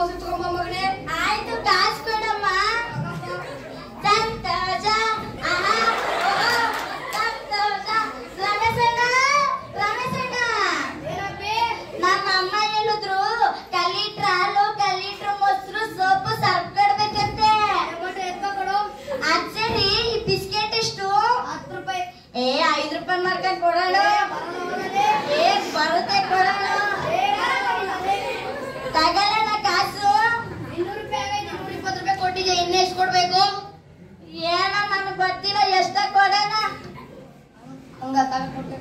ಮೊಸರು ತಗೊಂಬ ಮಗನೇ ಆಯ್ತು ಕಾಸು ಕೊಡಮ್ಮ ಸಂತೋಷ ಆಹಾ, ಓಹೋ, ಸಂತೋಷ ರಮೇಶಣ್ಣ ರಮೇಶಣ್ಣ ನಮ್ಮ ಅಮ್ಮ ಹೇಳಿದ್ರು ಕಲ್ಲೀಟ್ರ ಹಾಲು ಕಲ್ಲೀಟ್ರ ಮೊಸರು ಸೊಪ್ಪು ಸರ್ಫ್ ಕೊಡ್ಬೇಕಂತೆ ಅದ್ ಸರಿ ಈ ಬಿಸ್ಕೆಟ್ ಎಷ್ಟು ಹತ್ತು ರೂಪಾಯಿ ಏ ಐದ್ ರೂಪಾಯಿ ಮಾರ್ಕೊಂಡ್ ಕೊಡೋಣ ಏ ಬರುತ್ತೆ ಕೊಡೋಣ ತಗೊಳ್ಳೋಣ ಕಾಸು ಇನ್ನೂರು ರೂಪಾಯಿ ಆಗೈತೆ ನೂರ ಇಪ್ಪತ್ತು ರೂಪಾಯಿ ಕೊಟ್ಟಿದ್ದೆ ಇನ್ನು ಎಷ್ಟು ಕೊಡ್ಬೇಕು ಏನೋ ನನಗೆ ಗೊತ್ತಿಲ್ಲ ಎಷ್ಟ ಕೊಡೋಣ ಹಂಗ ತಗೊಂಡ್ಕೊಟ್ಟೆ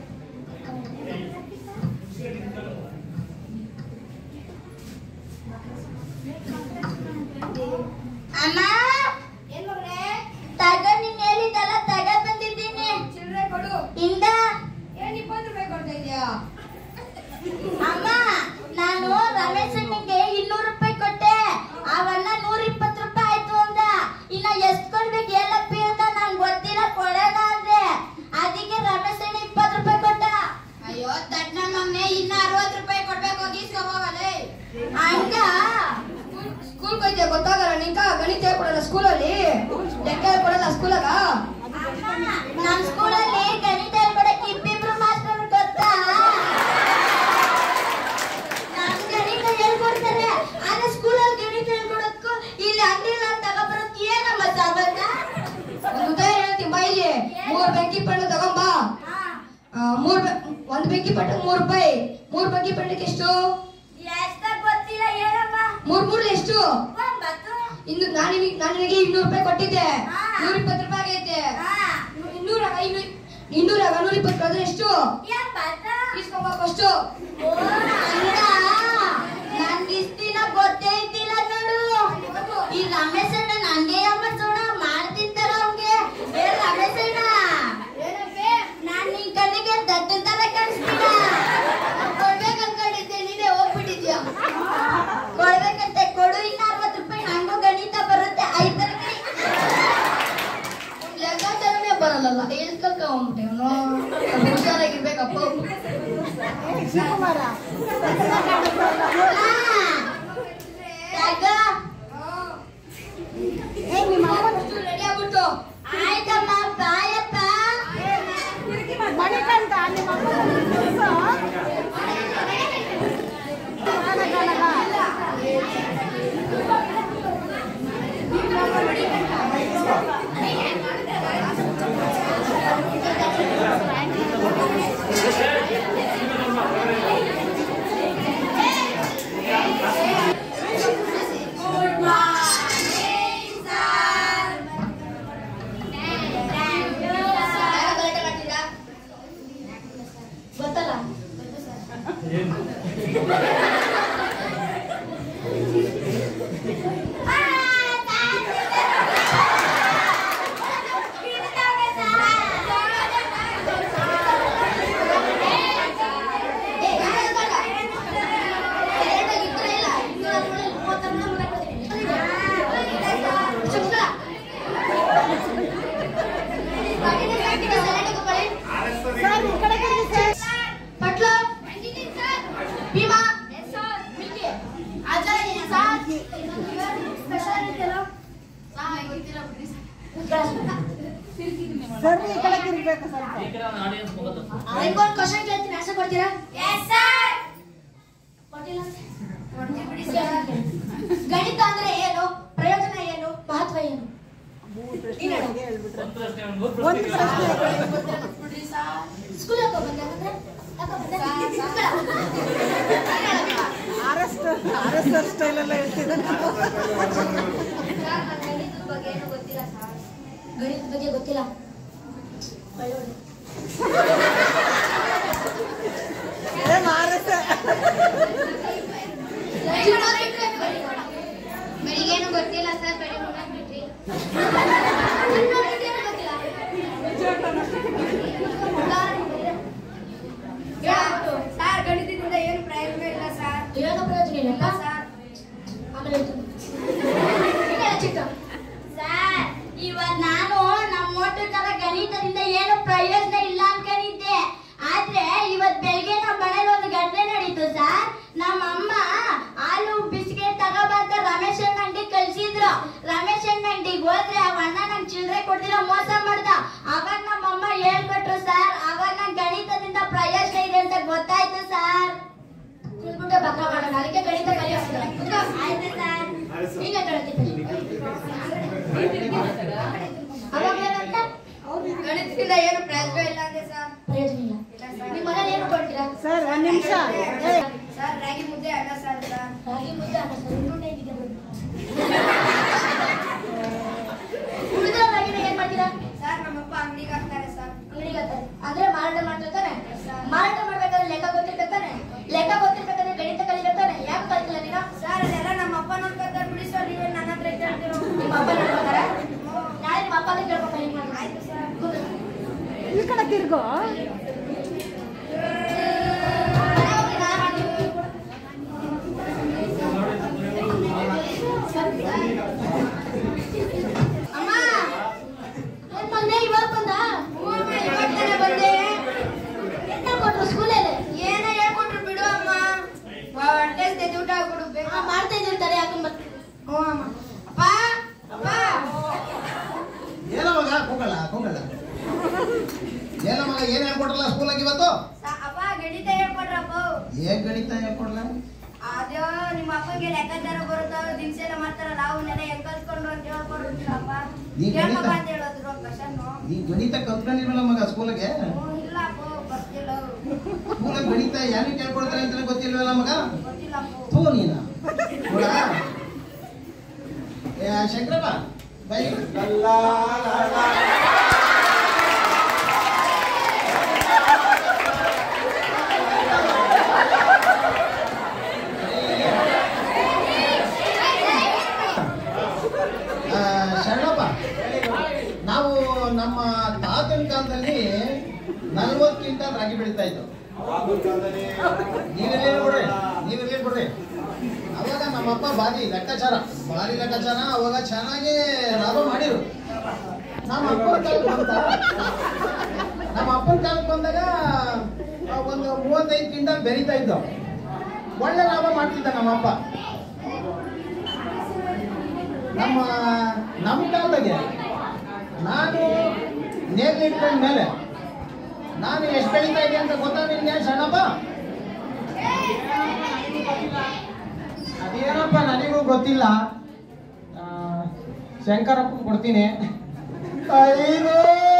ಅಮ್ಮ ಏನ್ ಮಗನೇ ತಗ ನೀನ್ ಹೇಳಿದ್ದಲ್ಲ ತಗ ಬಂದಿದ್ದೀನಿ ಚಿಲ್ಲರೆ ಕೊಡು ಇಂದ ಏನ್ ಇಪ್ಪತ್ತು ರೂಪಾಯಿ ಕೊಡ್ತಾ ಇದೀಯಾ ಅಮ್ಮ ನಾನು ರಮೇಶ್ ಅಣ್ಣಂಗೆ ಇನ್ನೂರು ರೂಪಾಯಿ ಕೊಟ್ಟೆ ಅವನ್ನ ನೂರ ಇಪ್ಪತ್ತು ರೂಪಾಯಿ ಆಯ್ತು ಅಂದ ಇನ್ನ ಎಷ್ಟ್ ಕೊಡ್ಬೇಕು ಎಲ್ಲಪ್ಪಿ ಅಂತ ನಂಗೆ ಗೊತ್ತಿಲ್ಲ ಕೊಡೋಣ ಅಂದ್ರೆ ಅದಕ್ಕೆ ರಮೇಶ್ ಅಣ್ಣ ಇಪ್ಪತ್ತು ರೂಪಾಯಿ ಕೊಟ್ಟ ಅಯ್ಯೋ ದಡ್ಡ ಮಗನೇ ಇನ್ನ ಅರವತ್ತು ರೂಪಾಯಿ ಕೊಡ್ಬೇಕು ಹೋಗಿಸ್ಕೋಬೋಗಲೇ ಹಂಗ ಸ್ಕೂಲ್ ಹೋಯ್ತೆ ಗೊತ್ತಾಗಲ್ಲ ನಿಂಕ ಗಣಿತ ಹೇಳ್ಕೊಡಲ್ಲ ಸ್ಕೂಲಲ್ಲಿ ಲೆಕ್ಕ ಹೇಳ್ಕೊಡಲ್ಲ ಸ್ಕೂಲಾಗ ನಮ್ ಸ್ಕೂಲಲ್ಲಿ ಗಣಿತ ಹೇಳ್ಕೊಡಕ್ಕೆ ಇಬ್ಬಿಬ್ರು ಮಾಸ್ಟರ್ ಗೊತ್ತಾ ನಮ್ ಗಣಿತ ಹೇಳ್ಕೊಡ್ತಾರೆ ಆದ್ರೆ ಸ್ಕೂಲಲ್ಲಿ ಗಣಿತ ಹೇಳ್ಕೊಡಕ್ಕೂ ಇಲ್ಲಿ ಅಂಗಡಿಲ್ಲ ತಗೊಬರೋಕ್ ಏನಮ್ಮ ಸಂಬಂಧ ಒಂದು ಉದಾಹರಣೆ ಹೇಳ್ತೀನಿ ಬೈಲಿ ಮೂರ್ ಬೆಂಕಿ ಪಣ್ಣು ತಗೊಂಬಾ ಆ, ಮೂರ್ ಬೆ- ಒಂದ್ ಬೆಂಕಿ ಪಟ್ಟು ಮೂರ್ ರೂಪಾಯಿ ಮೂರ್ ಬೆಂಕಿ ಪಣ್ಣಕ್ಕೆ ಎಷ್ಟು ಎಷ್ಟ ಗೊತ್ತಿಲ್ಲ ಹೇಳಮ್ಮ ಮೂರ್ ಮೂರ್ ಎಷ್ಟು ಒಂಬತ್ತು ಇನ್ನು ನಾನು ನಿನಗೆ ನಾನು ನಿನಗೆ ಇನ್ನೂರು ರೂಪಾಯಿ ಕೊಟ್ಟಿದ್ದೆ ಹಾ. ನೂರ ಇಪ್ಪತ್ತು ರೂಪಾಯಿ ಆಗೈತೆ ಹಾ, ಇನ್ನೂರ ಐನೂರ ಇನ್ನೂರ ನೂರ ಇಪ್ಪತ್ತು ಕಳೆದ್ರೆ ಎಷ್ಟು ಎಂಬತ್ತು. ಇಸ್ಕೊಂಬಾಕು ಅಷ್ಟು ಓ, ಹಂಗ? ನನ್ಗ್ ಇಷ್ಟ್ ದಿನ ಗೊತ್ತೇ ಇದ್ದಿಲ್ಲ ನೋಡು ಈ ರಮೇಶ್ ಅಣ್ಣ ನಂಗೆ ಅಮ್ಮ ಸೋಣ ಮಾಡ್ತಿರ್ತಾರ ಅವ್ನ್ಗೆ ಏ ರಮೇಶ್ ಅಣ್ಣ ನಾನ್ ನಿನ್ ಕಣ್ಣಿಗೆ ದಡ್ಡ ತರ ಕಾಣಿಸ್ತೀನ ಕೊಡ್ಬೇಕು ಅನ್ಕೊಂಡಿದ್ದೆ ನೀನೇ ಹೋಗ್ಬಿಟ್ಟಿದ್ಯಾ ಕೊಡ್ಬೇಕಂತೆ ಕೊಡು ಇನ್ನ ಅರವತ್ತು ರೂಪಾಯಿ ನಂಗೂ ಗಣಿತ ಬರುತ್ತೆ ಐದರ ಕೈ ಲೆಕ್ಕಾಚಾರನೇ ಬರಲ್ಲ ಎಲ್ಲಿ ಕಲ್ಕೊಂಡ್ಬಿಟ್ಟೆ ಅವನು ಹುಷಾರಾಗಿರ್ಬೇಕಪ್ಪ ರೆಡಿ ಆಗ್ಬಿಟ್ಟು ಆಯ್ತಮ್ಮ ಬಾಯಪ್ಪ ಮಣಿಕಂಠ ನಿಮ್ಮ ಯಾರೋ ಗಲಾಟೆ ಮಾಡ್ತಿದ್ರಾ? ಗೊತ್ತಲ್ಲ ಏ, ಯಾರೋ ಗೊತ್ತಲ್ಲ? ಕರೆಕ್ಟಾಗಿ ಇದ್ರೆ ಇಲ್ಲ. ಇನ್ನೂರ ಹದಿಮೂರು, ಮೂವತ್ತಾರು, ನೂರ ಕೊಡ್ತೀನಿ. ಸುಮ್ನಿರ. ಪಾಟಿನ ಸಾಕಿನ ಸೆಲೆಕ್ಟ್ ತಗೊಳ್ಳಿ. ಸರ್ ಈ ಕಡೆ ಕರೀರಿ ಸರ್ ಪಟ್ಲ ಭೀಮಾ ಮಿಲ್ಕಿ ಆಚಾರ್ಯ ಸಾರ್ ಸ್ಪೆಷಲ್ ಇತ್ತಲ್ಲ ಸರ್ ಈ ಕಡೆ ತಿರ್ಬೇಕು ಸ್ವಲ್ಪ ನಿಮ್ಗೊಂದು ಕ್ವಶನ್ ಕೇಳ್ತೀನಿ ಆನ್ಸರ್ ಕೊಡ್ತೀರಾ ಕೊಟ್ಟಿಲ್ಲ ಕೊಡ್ತೀನಿ ಬಿಡಿ ಸರ್. ಗಣಿತ ಅಂದ್ರೆ ಏನು ಪ್ರಯೋಜನ ಏನು ಮಹತ್ವ ಏನು ಮೂರು ಪ್ರಶ್ನೆ ಹೇಳ್ಬಿಟ್ರೆ ಒಂದು ಪ್ರಶ್ನೆ ಸ್ಕೂಲ್ ಯಾಕೋ ಬಂದ್ರೆ ಆರ್ ಎಸ್ ಆರ್ ಸ್ಟೈಲೆಲ್ಲ ಹೇಳ್ತಿದ್ದಾನೆ ಗಣಿತದ ಬಗ್ಗೆ ಏನು ಗೊತ್ತಿಲ್ಲ ಸರ್ ಗಣಿತದ ಬಗ್ಗೆ ಗೊತ್ತಿಲ್ಲ ಒಳ್ಳೆ ಏನ್ ಆರ್ ಎಸ್ ಬೆಳಿಗ್ಗೆನು ಗೊತ್ತಿಲ್ಲ ಸರ್ ಬೆಳಿಗ್ಗೆ ಉಣ್ಣಕ್ ಬಿಟ್ರಿ ಸರ್ ಗಣಿತದಿಂದ ಏನು ಪ್ರಯೋಜನ ಇಲ್ಲ ಸರ್ ಏನು ಪ್ರಯೋಜನ ಇಲ್ಲ ಸರ್ ಆಮೇಲೆ ಹೇಳ್ತೀನಿ. ಇನ್ನೇನು ಚಿಕ್ಕ ಸರ್ ಇವತ್ ನಾನು ನಮ್ಮ ಮೋಟರ್ ತರ ಗಣಿತದಿಂದ ಏನು ಪ್ರಯೋಜನ ಇಲ್ಲ ಅನ್ಕೊಂಡಿದ್ದೆ ಆದ್ರೆ ಇವತ್ ಬೆಳಗ್ಗೆ ನಮ್ಮ ಮನೇಲಿ ಒಂದು ಘಟನೆ ನಡೀತು ಸರ್ ನಮ್ಮ ಅಮ್ಮ ಹಾಲು ಬಿಸ್ಕೆಟ್ ತಗೋಬಂತ ಅಲ್ಲಿಗೆ ಹೋದ್ರೆ ಆ ಅಣ್ಣ ನಂಗೆ ಚಿಲ್ಲರೆ ಕೊಡ್ದಿರೋ ಮೋಸ ಮಾಡ್ದ ಅವಾಗ ನಮ್ಮಮ್ಮ ಹೇಳ್ಕೊಟ್ರು ಸರ್ ಅವಾಗ ನಂಗೆ ಗಣಿತದಿಂದ ಪ್ರಯೋಜನ ಇದೆ ಅಂತ ಗೊತ್ತಾಯ್ತು ಸರ್ ಕೂತ್ಬಿಟ್ಟು ಬಕ್ಕ ಮಾಡೋಣ ಅದಕ್ಕೆ ಗಣಿತ ಕಲಿಯೋದು ಆಯ್ತು ಸರ್ ಈಗ ಗಣಿತ ಅವಾಗ ಏನಂತ ಗಣಿತದಿಂದ ಏನು ಪ್ರಯೋಜನ ಇಲ್ಲ ಅಂದೆ ಸರ್ ಪ್ರಯೋಜನ ಇಲ್ಲ ನಿಮ್ಮ ಮನೇಲಿ ಏನು ಕೊಡ್ತೀರಾ ಸರ್ ಒಂದ್ ನಿಮಿಷ ಏ ಸರ್ ರಾಗಿ ಮುದ್ದೆ ಅನ್ನ ಸರ್ ಸರ್ ರಾಗಿ ಮುದ್ದೆ ಅನ್ನ ಸರ್ ಉಂಡೆ ಹೇಗಿದೆ ಉಳಿದ ರಾಗಿನ ಏನ್ ಮಾಡ್ತೀರಾ ಸರ್ ನಮ್ಮಪ್ಪ ಅಂಗಡಿಗೆ ಹಾಕ್ತಾರೆ ಸರ್ ಅಂಗಡಿಗೆ ಹಾಕ್ತಾರೆ ಅಂದ್ರೆ ಮಾರಾಟ ಮಾಡ್ತಿರ್ತಾನೆ ಮಾರಾಟ ಮಾಡ್ಬೇಕಾದ್ರೆ ಲೆಕ್ಕ ಗೊತ್ತಿರ್ತಾನೆ ಲೆಕ್ಕ ಗೊತ್ತಿರ್ಬೇಕಾದ್ರೆ ಗಣಿತ ಕಲಿಬೇಕಾನೆ ಯಾಕೆ ಕಲಿತಿಲ್ಲ ನೀನು ಸರ್ ಅದೆಲ್ಲ ನಮ್ಮ ಅಪ್ಪ ನೋಡ್ಕೊತಾರೆ ಬಿಡಿ ಸರ್ ನೀವೇ ನನ್ನ ಹತ್ರ ಕೇಳ್ತೀರೋ ನಿಮ್ಮ ಅಪ್ಪ ನೋಡ್ಕೊತಾರ ನಾಳೆ ನಿಮ್ಮ ಅಪ್ಪ ಕೇಳ್ಬೇಕು ಹೆಂಗ್ ಮಾಡ್ತಾರೆ ಆಯ್ತು ಸರ್ ಈ ಕಡೆ ತಿರ್ಗೋ ಅಮ್ಮ ಏನ್ ಬಂದೆ ಇವಾಗ ಬಂದ ಇವಾಗ ತಾನೇ ಬಂದೆ ಏನ್ ಹೇಳ್ಕೊಟ್ರು ಸ್ಕೂಲಲ್ಲಿ ಏನೋ ಹೇಳ್ಕೊಟ್ರು ಬಿಡು ಅಮ್ಮ ಹೊಟ್ಟೆ ತೆಗೆದು ಊಟ ಆಗ್ಬಿಡು ಬೇಗ ಮಾಡ್ತಾ ಇದ್ದೀವಿ ತಲೆ ಹಾಕೊಂಡ್ ಬರ್ತೀನಿ ಹ್ಞೂ ಅಮ್ಮ ಅಪ್ಪ ಅಪ್ಪ ಏನೋ ಮಗ ಕೂಗಲ್ಲ ಕೂಗಲ್ಲ ಏನೋ ಮಗ ಏನ್ ಹೇಳ್ಕೊಟ್ರಲ್ಲ ಸ್ಕೂಲಾಗ ಇವತ್ತು ಸ- ಅಪ್ಪ ಗಣಿತ ಹೇಳ್ಕೊಟ್ರಪ್ಪ ಏನ್ ಗಣಿತ ಹೇಳ್ಕೊಡ್ಲ ಅದು ನಿಮ್ಮ ಅಪ್ಪಗೆ ಲೆಕ್ಕಾಚಾರ ಬರುತ್ತ ದಿನಸೆಲ್ಲ ಮಾಡ್ತಾರಲ್ಲ ಅವನ್ನೆಲ್ಲ ಹೆಂಗ್ ಕಲ್ತ್ಕೊಂಡ್ರು ಅಂತ ಹೇಳ್ಕೊಡ್ತೀರಪ್ಪ ನೀ ಗಣಿತ- ಕೇಳ್ಮಪ್ಪ ಅಂತ ಹೇಳಿದ್ರು ಕ್ವಶನ್ ನೀ ಗಣಿತ ಕಲ್ತ್ಕೊಂಡಿಲ್ವಲ್ಲ ಮಗ ಸ್ಕೂಲಾಗೆ ಇಲ್ಲಪ್ಪ ಗೊತ್ತಿಲ್ಲ ಸ್ಕೂಲಾಗ ಗಣಿತ ಯಾರಿಗೆ ಕೇಳ್ಕೊಡ್ತಾರೆ ಅಂತ ಗೊತ್ತಿಲ್ವಲ್ಲ ಮಗ ಗೊತ್ತಿಲ್ಲಪ್ಪ ಥೂ ನೀನ ನೋಡ ಏ ಶಂಕರಪ್ಪ ಬೈ ಆ, ಶರಣಪ್ಪ ನಾವು ನಮ್ಮ ತಾತನ ಕಾಲದಲ್ಲಿ ನಲ್ವತ್ತು ಕ್ವಿಂಟಲ್ ರಾಗಿ ಬೆಳೀತಾ ಇತ್ತು ನೀವೆಲ್ಲ ಬಿಡ್ರಿ ನೀವೆಲ್ಲ ಬಿಡ್ರಿ ಅವಾಗ ನಮ್ಮಪ್ಪ ಭಾರಿ ಲೆಕ್ಕಾಚಾರ ಭಾರಿ ಲೆಕ್ಕಾಚಾರ ಅವಾಗ ಚೆನ್ನಾಗಿ ಲಾಭ ಮಾಡಿರು ನಮ್ಮ ಅಪ್ಪನ ಕಾಲಕ್ಕೆ ಬಂತ ನಮ್ಮ ಅಪ್ಪನ ಕಾಲಕ್ಕೆ ಬಂದಾಗ ಆ, ಒಂದು ಮೂವತ್ತೈದು ಕ್ವಿಂಟಲ್ ಬೆಳೀತಾ ಇದ್ದು ಒಳ್ಳೆ ಲಾಭ ಮಾಡ್ತಿದ್ದ ನಮ್ಮಪ್ಪ ನಮ್ಮ ನಮ್ಮ ಕಾಲದಾಗೆ ನಾನು ನೇರ್ಲಿಟ್ಕೊಂಡ ಮೇಲೆ ನಾನು ಎಷ್ಟು ಬೆಳೀತಾ ಇದ್ದೆ ಅಂತ ಗೊತ್ತಾ ನಿನ್ಗೆ ಸಣ್ಣಪ್ಪ ಅದೇನಪ್ಪ ನನಗೂ ಗೊತ್ತಿಲ್ಲ ಆ, ಶಂಕರಪ್ಪ ಕೊಡ್ತೀನಿ ಐದು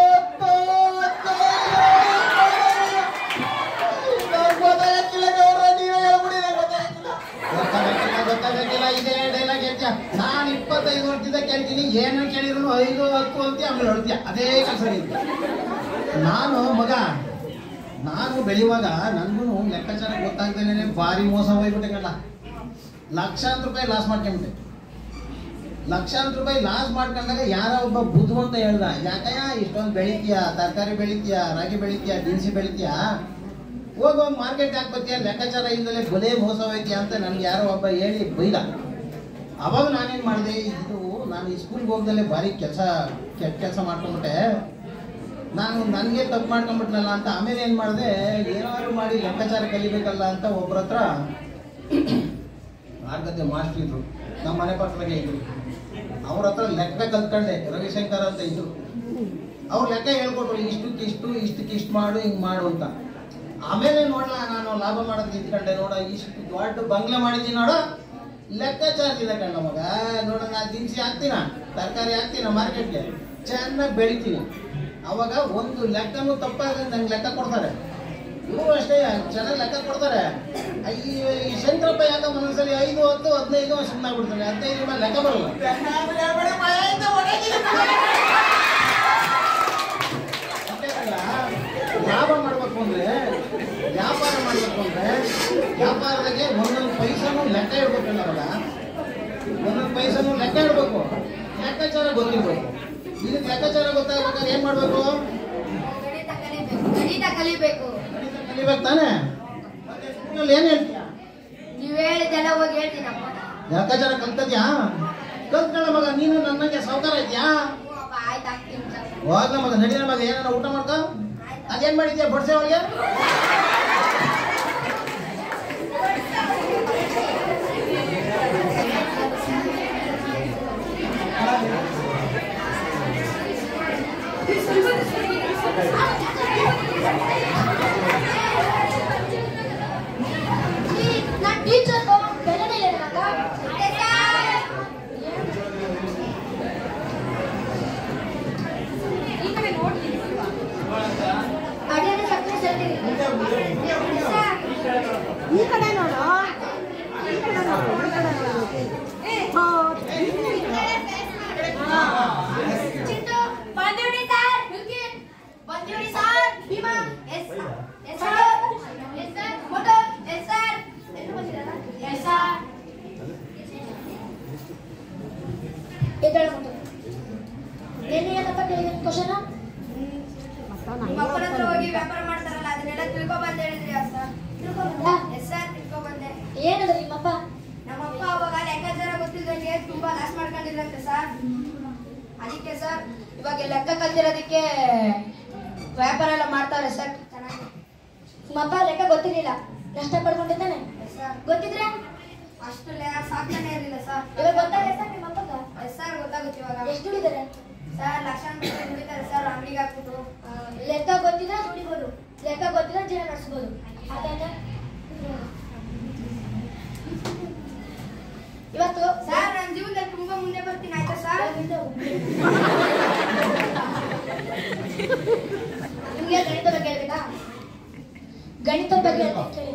ಗೊತ್ತಾಗಕ್ಕಿಲ್ಲ ಇದೇ ಡೈಲಾಗ್ ಹೇಳ್ತೀಯ ನಾನು ಇಪ್ಪತ್ತೈದು ವರ್ಷದಿಂದ ಕೇಳ್ತೀನಿ ಏನು ಕೇಳಿದ್ರು ಐದು ಹತ್ತು ಅಂತ ಆಮೇಲೆ ಹೇಳ್ತೀಯ ಅದೇ ಕೆಲಸ ನಿಂತು ನಾನು ಮಗ ನಾನು ಬೆಳೆಯುವಾಗ ನನಗೂ ಲೆಕ್ಕಾಚಾರ ಗೊತ್ತಾಗ್ದೇನೆ ಭಾರಿ ಮೋಸ ಹೋಗ್ಬಿಟ್ಟೆ ಕಣ್ಣ ಲಕ್ಷಾಂತರ ರೂಪಾಯಿ ಲಾಸ್ ಮಾಡ್ಕೊಂಬಿಟ್ಟೆ ಲಕ್ಷಾಂತರ ರೂಪಾಯಿ ಲಾಸ್ ಮಾಡ್ಕೊಂಡಾಗ ಯಾರ ಒಬ್ಬ ಬುದ್ಧಿವಂತ ಹೇಳ್ದ ಯಾಕಯ್ಯ ಇಷ್ಟೊಂದು ಬೆಳಿತೀಯ ತರಕಾರಿ ಬೆಳಿತೀಯ ರಾಗಿ ಬೆಳಿತೀಯ ದಿನಸಿ ಬೆಳಿತೀಯ ಹೋಗ್ ಹೋಗಿ ಮಾರ್ಕೆಟ್ ಯಾಕೆ ಬರ್ತೀಯ ಲೆಕ್ಕಾಚಾರ ಇಲ್ದಲೆ ಬಲೆ ಮೋಸ ಹೋಯ್ತೀಯ ಅಂತ ನನ್ಗೆ ಯಾರೋ ಒಬ್ಬ ಹೇಳಿ ಬೈದ ಅವಾಗ ನಾನೇನ್ ಮಾಡಿದೆ ಇದು ನಾನು ಈ ಸ್ಕೂಲ್ಗೆ ಹೋಗ್ದಲ್ಲೇ ಭಾರಿ ಕೆಲಸ ಕೆಟ್ಟ ಕೆಲಸ ಮಾಡ್ಕೊಂಡ್ಬಿಟ್ಟೆ ನಾನು ನನಗೆ ತಪ್ಪು ಮಾಡ್ಕೊಂಡ್ಬಿಟ್ನಲ್ಲ ಅಂತ ಆಮೇಲೆ ಏನು ಮಾಡಿದೆ ಏನಾದ್ರು ಮಾಡಿ ಲೆಕ್ಕಾಚಾರ ಕಲಿಬೇಕಲ್ಲ ಅಂತ ಒಬ್ಬರ ಹತ್ರ ಮಾರ್ಗದ್ದೆ ಮಾಸ್ಟರ್ ಇದ್ರು ನಮ್ಮ ಮನೆ ಪಕ್ಕದಾಗೆ ಇದ್ರು ಅವ್ರ ಹತ್ರ ಲೆಕ್ಕ ಕಲ್ತ್ಕೊಂಡೆ ರವಿಶಂಕರ್ ಅಂತ ಇದ್ರು ಅವ್ರು ಲೆಕ್ಕ ಹೇಳ್ಕೊಟ್ರು ಇಷ್ಟಕ್ಕೆ ಇಷ್ಟು ಇಷ್ಟಕ್ಕೆ ಇಷ್ಟು ಮಾಡು ಹಿಂಗ್ ಮಾಡು ಅಂತ ಆಮೇಲೆ ನೋಡ್ಲಾ ನಾನು ಲಾಭ ಮಾಡೋದು ನಿಂತ್ಕೊಂಡೆ ನೋಡ ಇಷ್ಟು ದೊಡ್ಡ ಬಂಗ್ಲೆ ಮಾಡಿದ್ದೀನಿ ನೋಡ ಲೆಕ್ಕಾಚಾರ ಇಲ್ಲ ಕಣ್ಣ ಮಗ ನೋಡ ನಾ ದಿನಸಿ ಹಾಕ್ತೀನ ತರಕಾರಿ ಹಾಕ್ತೀನ ಮಾರ್ಕೆಟ್ಗೆ ಚೆನ್ನಾಗಿ ಬೆಳಿತೀನಿ ಅವಾಗ ಒಂದು ಲೆಕ್ಕನೂ ತಪ್ಪಾಗ ನಂಗೆ ಲೆಕ್ಕ ಕೊಡ್ತಾರೆ ಇವರು ಅಷ್ಟೇ ಚೆನ್ನಾಗಿ ಲೆಕ್ಕ ಕೊಡ್ತಾರೆ ಈ ಈ ಶಂಕರಪ್ಪ ಯಾಕ ಒಂದೊಂದ್ಸಲಿ ಐದು ಹತ್ತು ಹದಿನೈದು ಸುಮ್ಮನೆ ಬಿಡ್ತಾನೆ ಹದಿನೈದು ರೂಪಾಯಿ ಲೆಕ್ಕ ಬರಲ್ಲ ಅಷ್ಟೇನಲ್ಲ, ಲಾಭ ಮಾಡ್ಬೇಕು ಅಂದ್ರೆ ವ್ಯಾಪಾರ ಮಾಡ್ಬೇಕು ಅಂದ್ರೆ ವ್ಯಾಪಾರದಾಗೆ ಒಂದೊಂದು ಪೈಸನು ಲೆಕ್ಕ ಇಡ್ಬೇಕಲ್ಲ ಅವಾಗ ಒಂದೊಂದು ಪೈಸನು ಲೆಕ್ಕ ಇಡ್ಬೇಕು ಲೆಕ್ಕಾಚಾರ ಗೊತ್ತಿರ್ಬೇಕು ಇದಕ್ಕೆ ಲೆಕ್ಕಾಚಾರ ಗೊತ್ತಾಗ್ಬೇಕಾದ್ರೆ ಏನ್ ಮಾಡ್ಬೇಕು ಗಣಿತ ಕಲಿಬೇಕು ಗಣಿತ ಕಲಿಬೇಕು ಗಣಿತ ಕಲಿಬೇಕು ತಾನೆ ಮತ್ತೆ ಸ್ಕೂಲಲ್ಲಿ ಏನ್ ಹೇಳ್ತೀಯ ನೀವ್ ಹೇಳಿದ್ದೆಲ್ಲ ಹೋಗಿ ಹೇಳ್ತೀನಪ್ಪ ಲೆಕ್ಕಾಚಾರ ಕಲ್ತದ್ಯಾ ಕಲ್ತ್ಕೊಳ್ಳ ಮಗ ನೀನು ನನ್ನಂಗೆ ಸಾವುಕಾರ ಇದ್ಯಾ ಹ್ಞೂ ಅಪ್ಪ ಆಯ್ತು ಆಗ್ತೀನಿ ಸರ್ ಹೋಗ್ಲ ಮಗ ನಡೀನ ಮಗ ಏನಾರ ಊಟ ಮಾಡ್ಕೊ ಅದೇನ್ ಮಾಡಿದ್ಯಾ ಬಡ್ಸೆ ಒಳಗೆ ಎದ್ದೇಳ ನಿನ್ನೆ ಏನಪ್ಪ ಕೇಳಿದ ಕ್ವಶನ್ ನಿಮ್ಮ ಅಪ್ಪನ ಹತ್ರ ಹೋಗಿ ವ್ಯಾಪಾರ ಮಾಡ್ತಾರಲ್ಲ ಅದನ್ನೆಲ್ಲ ತಿಳ್ಕೊ ಬಂದ ಹೇಳಿದ್ರಿ ಸರ್ ಎಸ್ ಸರ್ ತಿಳ್ಕೊ ಬಂದೆ ಏನದ ನಿಮ್ಮಪ್ಪ ನಮ್ಮಪ್ಪ ಅವಾಗ ಲೆಕ್ಕಾಚಾರ ಗೊತ್ತಿಲ್ದಂಗೆ ತುಂಬಾ ಲಾಸ್ ಮಾಡ್ಕೊಂಡಿದ್ರಂತೆ ಸರ್ ಅದಕ್ಕೆ ಸರ್ ಇವಾಗ ಲೆಕ್ಕ ಕಲ್ತಿರೋದಕ್ಕೆ ವ್ಯಾಪಾರ ಎಲ್ಲ ಮಾಡ್ತಾರೆ ಸರ್ ಚೆನ್ನಾಗಿ ನಿಮ್ಮಪ್ಪ ಲೆಕ್ಕ ಗೊತ್ತಿರ್ಲಿಲ್ಲ ನಷ್ಟ ಪಡ್ಕೊಂಡಿದ್ದಾನೆ ಎಸ್ ಸರ್ ಗೊತ್ತಿದ್ರೆ ಅಷ್ಟು ಲೆ- ಸಾಧನೆ ಇರಲಿಲ್ಲ ಸರ್ ಇವಾಗ ಗೊತ್ತಾಗ ಸರ್ ನಿಮ್ಮ ಅಪ್ಪಗ ಎಸ್ ಸರ್ ಗೊತ್ತಾಗುತ್ತೆ ಇವಾಗ ಎಷ್ಟು ದುಡಿದಾರೆ ಸರ್ ಲಕ್ಷಾಂತರ ರೂಪಾಯಿ ದುಡಿತಾರೆ ಸರ್ ಅಂಗಡಿಗೆ ಹಾಕ್ಬಿಟ್ಟು ಆ, ಲೆಕ್ಕ ಗೊತ್ತಿದ್ರೆ ದುಡಿಬೋದು ಲೆಕ್ಕ ಗೊತ್ತಿದ್ರೆ ಜೀವನ ನಡೆಸ್ಬೋದು ಹಾಗಾದ್ರೆ ಇವತ್ತು ಸರ್ ನನ್ನ ಜೀವನದಲ್ಲಿ ತುಂಬಾ ಮುಂದೆ ಬರ್ತೀನಿ ಆಯ್ತಾ ಸರ್ ನಿಮ್ಗೆ ಗಣಿತ ಬಗ್ಗೆ ಹೇಳ್ಬೇಕಾ ಗಣಿತ ಬಗ್ಗೆ ಹೇಳ್ತೀನಿ ಕೇಳಿ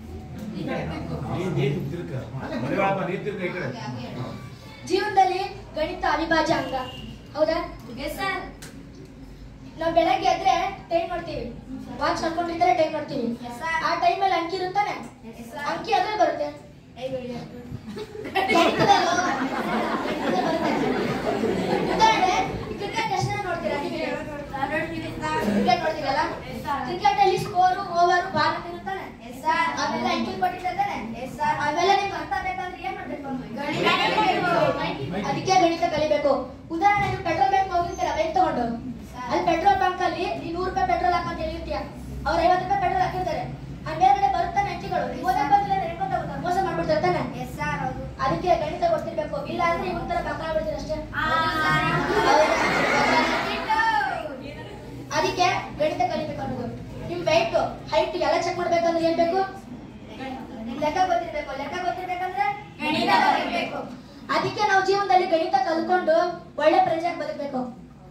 ಜೀವನದಲ್ಲಿ ಗಣಿತ ಅವಿಭಾಜ್ಯ ಅಂಗ ಹೌದಾ ಎಸ್ ಸರ್ ನಾವು ಬೆಳಗ್ಗೆ ಎದ್ರೆ ಟೈಮ್ ಮಾಡ್ತೀವಿ ವಾಚ್ ಹಾಕೊಂಡಿದ್ರೆ ಟೈಮ್ ಮಾಡ್ತೀವಿ Yes, sir. ಆ ಟೈಮಲ್ಲಿ ಅಂಕಿ ಇರುತ್ತಾನೆ Yes, sir. ಅಂಕಿ ಅದ್ರಲ್ಲಿ ಬರುತ್ತೆ ಐ ಬಿಡಿ ಗಣಿತದಲ್ಲೋ? ಗಣಿತದಲ್ಲಿ ಬರುತ್ತೆ. ಉದಾಹರಣೆ ಕ್ರಿಕೆಟ್ ಎಷ್ಟನ್ನ ನೋಡ್ತೀರಾ ನೀವು ಕ್ರಿಕೆಟ್ ನೋಡ್ತೀರಲ್ಲ ಕ್ರಿಕೆಟ್ ಅಲ್ಲಿ ಸ್ಕೋರು ಓವರ್ ಬಾಲ್ ಅಂತ ಇರುತ್ತಾನೆ Yes, sir. ಅವೆಲ್ಲ ಅಂಕಿ ಕೊಟ್ಟಿರ್ತಾನೆ Yes, sir. ಅವೆಲ್ಲ ನಿಮ್ಗೆ ಅರ್ಥ ಬೇಕಂದ್ರೆ ಏನ್ ಮಾಡ್ಬೇಕು ಗಣಿತ ಕಲಿಬೇಕು. ಅದಕ್ಕೆ ಗಣಿತ ಕಲಿಬೇಕು ಉದಾಹರಣೆ ನೀವು ಪೆಟ್ರೋಲ್ ಬ್ಯಾಂಕ್ ಹೋಗಿರ್ತೀರ ಬೈಕ್ ತಗೊಂಡು ಅಲ್ಲಿ ಪೆಟ್ರೋಲ್ ಬಂಕ್ ಅಲ್ಲಿ ನೀನ್ ನೂರು ರೂಪಾಯಿ ಪೆಟ್ರೋಲ್ ಹಾಕಂತ ಹೇಳಿರ್ತೀಯ ಅವ್ರ ಐವತ್ತು ರೂಪಾಯಿ ಪೆಟ್ರೋಲ್ ಹಾಕಿರ್ತಾರೆ ಆ ಮೇಲ್ಗಡೆ ಬರುತ್ತಾನೆ ಅಂಕಿಗಳು ನೀವು ಓದಕ್ ಬಂದಿಲ್ಲ ಅಂದ್ರೆ ಹೆಂಗ್ ಗೊತ್ತಾಗುತ್ತೆ? ಮೋಸ ಮಾಡ್ಬಿಡ್ತಾರೆ ತಾನೆ ಎಸ್ ಸರ್ ಹೌದು ಅದಕ್ಕೆ ಗಣಿತ ಗೊತ್ತಿರ್ಬೇಕು ಇಲ್ಲ ಅಂದ್ರೆ ಇವಾಗ ತರ ಬಂಗಾಳ ಬಿಡ್ತೀರ ಅಷ್ಟೇ ಅದಕ್ಕೆ ಗಣಿತ ಕಲಿಬೇಕು ಅನ್ನೋದು ನಿಮ್ ವೈಟ್ ಹೈಟ್ ಎಲ್ಲ ಚೆಕ್ ಮಾಡ್ಬೇಕಂದ್ರೆ ಏನ್ ಬೇಕು ಲೆಕ್ಕ ಗೊತ್ತಿರ್ಬೇಕು ಲೆಕ್ಕ ಗೊತ್ತಿರ್ಬೇಕಂದ್ರೆ ಗಣಿತ ಗೊತ್ತಿರ್ಬೇಕು. ಅದಕ್ಕೆ ನಾವು ಜೀವನದಲ್ಲಿ ಗಣಿತ ಕಲ್ತ್ಕೊಂಡು ಒಳ್ಳೆ ಪ್ರಜೆಯಾಗಿ ಬದುಕಬೇಕು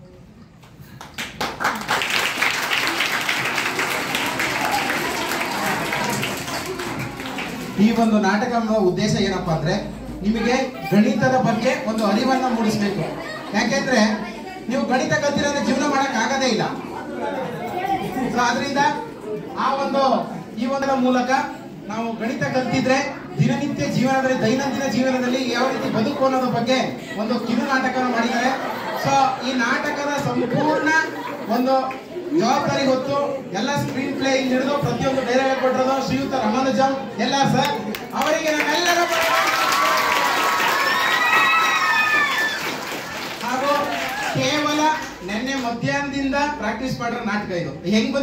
ಈ ಒಂದು ನಾಟಕ ಮಾಡುವ ಉದ್ದೇಶ ಏನಪ್ಪಾ ಅಂದ್ರೆ ನಿಮಗೆ ಗಣಿತದ ಬಗ್ಗೆ ಒಂದು ಅರಿವನ್ನ ಮೂಡಿಸ್ಬೇಕು ಯಾಕೆಂದ್ರೆ ನೀವು ಗಣಿತ ಕಲ್ತಿರೋದ್ರೆ ಜೀವನ ಮಾಡಕ್ ಆಗದೇ ಇಲ್ಲ ಸೊ ಅದರಿಂದ ಆ ಒಂದು ಈ ಒಂದರ ಮೂಲಕ ನಾವು ಗಣಿತ ಕಲ್ತಿದ್ರೆ ದಿನನಿತ್ಯ ಜೀವನದಲ್ಲಿ ದೈನಂದಿನ ಜೀವನದಲ್ಲಿ ಯಾವ ರೀತಿ ಬದುಕು ಅನ್ನೋದ್ರ ಬಗ್ಗೆ ಒಂದು ಕಿರು ನಾಟಕ ಮಾಡಿದ್ದಾರೆ ಸೊ ಈ ನಾಟಕದ ಸಂಪೂರ್ಣ ಒಂದು ಜವಾಬ್ದಾರಿ ಹೊತ್ತು ಎಲ್ಲ ಸ್ಕ್ರೀನ್ ಪ್ಲೇ ಇಂದ ಹಿಡಿದು ಪ್ರತಿಯೊಂದು ಡೈರೆಕ್ಟ್ ಕೊಟ್ಟಿರೋದು ಶ್ರೀಯುತ ರಮಾನುಜಂ ಎಲ್ಲ ಸರ್ ಅವರಿಗೆ ನಮ್ಮೆಲ್ಲರ ಪರವಾಗಿ ಹಾಗೂ ಕೇವಲ ನಿನ್ನೆ ಮಧ್ಯಾಹ್ನದಿಂದ ಪ್ರಾಕ್ಟೀಸ್ ಮಾಡಿರೋ ನಾಟಕ ಇದು ಹೆಂಗ್ ಬಂತು